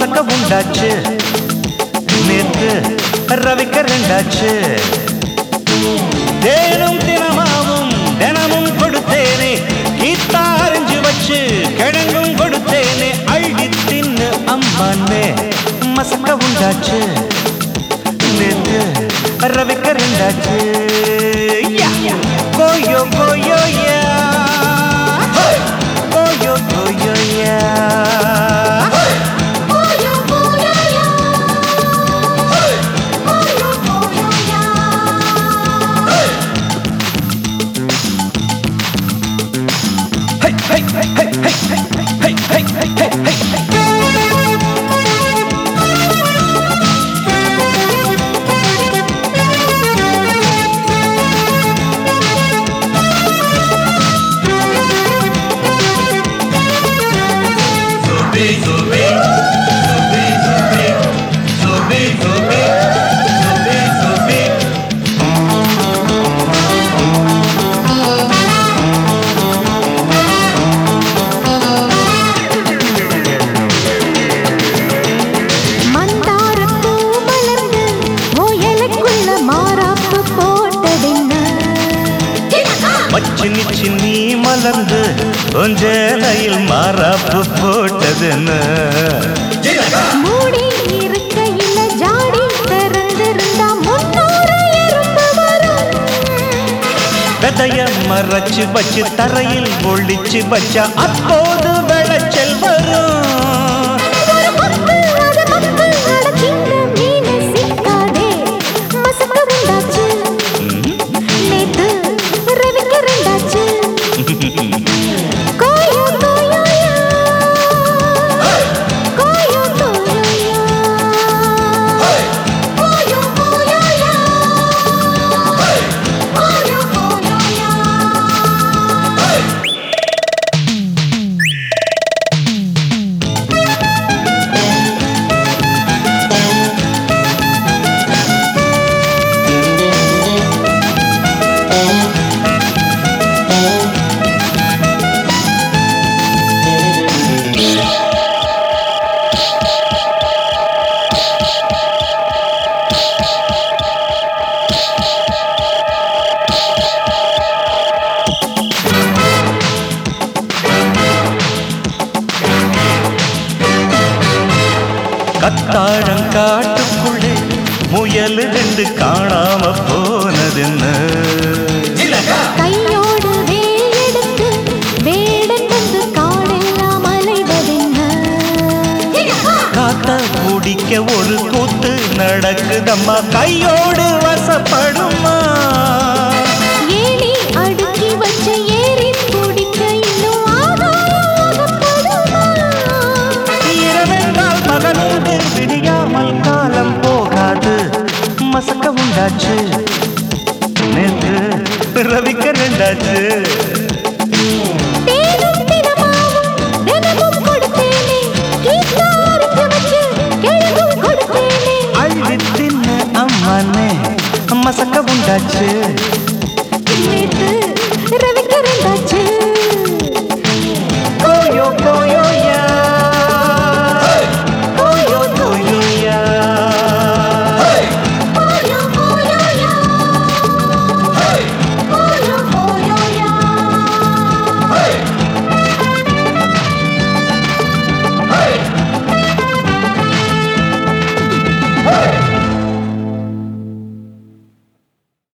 மசக்க உண்டாச்சு நேத்து ரவிக்க ரெண்டாச்சு தேனும் தினமாவும் தினமும் கொடுத்தேனே கீத்தாரஞ்சு வச்சு கிழங்கும் கொடுத்தேனே அள்ளி தின்னு அம்மானே மசக்க உண்டாச்சு நேத்து ரவிக்க ரெண்டாச்சு யா. கோயோ கோயோ யா கோயோ கோயோ யா போயோ போயோயா போயோ போயோயா மந்தாரப்பூ மலர்ந்து முயலுக்குள்ள மாறாப்பு போட்டதென்ன மச்சினி சின்னி மலர்ந்து கொஞ்சலையில் மாறாப்பு போட்டதுன்னு மூடி இருக்கையில ஜாடி திறந்திருந்தா முன்னூறு எறும்பு வரும் விதைய மறைச்சு வச்சு தரையில் ஒளிச்சு வச்சா அப்போது விளைச்சல் வரும் ஒரு மக்கு அது மக்கு அடக்கிங்க மீனை சிக்காதே மசக்க ரெண்டாச்சு நேத்து ரவிக்கு ரெண்டாச்சு கோயோ கோயோயா கோயோ கோயோயா கோயோ கோயோயா கோயோ கோயோயா கத்தாழம் காட்டுக்குள்ளே முயல் ரெண்டு காணாம போனதுன்னு கையோடு வேலெடுத்து வேடன் வந்து காடெல்லாம் அலைவதென்ன காத்த குடிக்க ஒரு கூத்து நடக்குதம்மா கையோடு வசப்படுமா ஏணி அடுக்கி வச்ச ஏறி பிடிக்க இன்னும் ஆகாயப்படுமா இரவென்றால் பகலுண்டு விடியாமல் காலம் போகாது மசக்க உண்டாச்சு நேற்று ரவிக்க ரெண்டாச்சு தேனும் தினமாவும் தினமும் கொடுத்தேனே கீதா அரைச்சு வச்சு கிழங்கும் கொடுத்தேனே அள்ளி தின்னு அம்மானே மசக்க உண்டாச்சு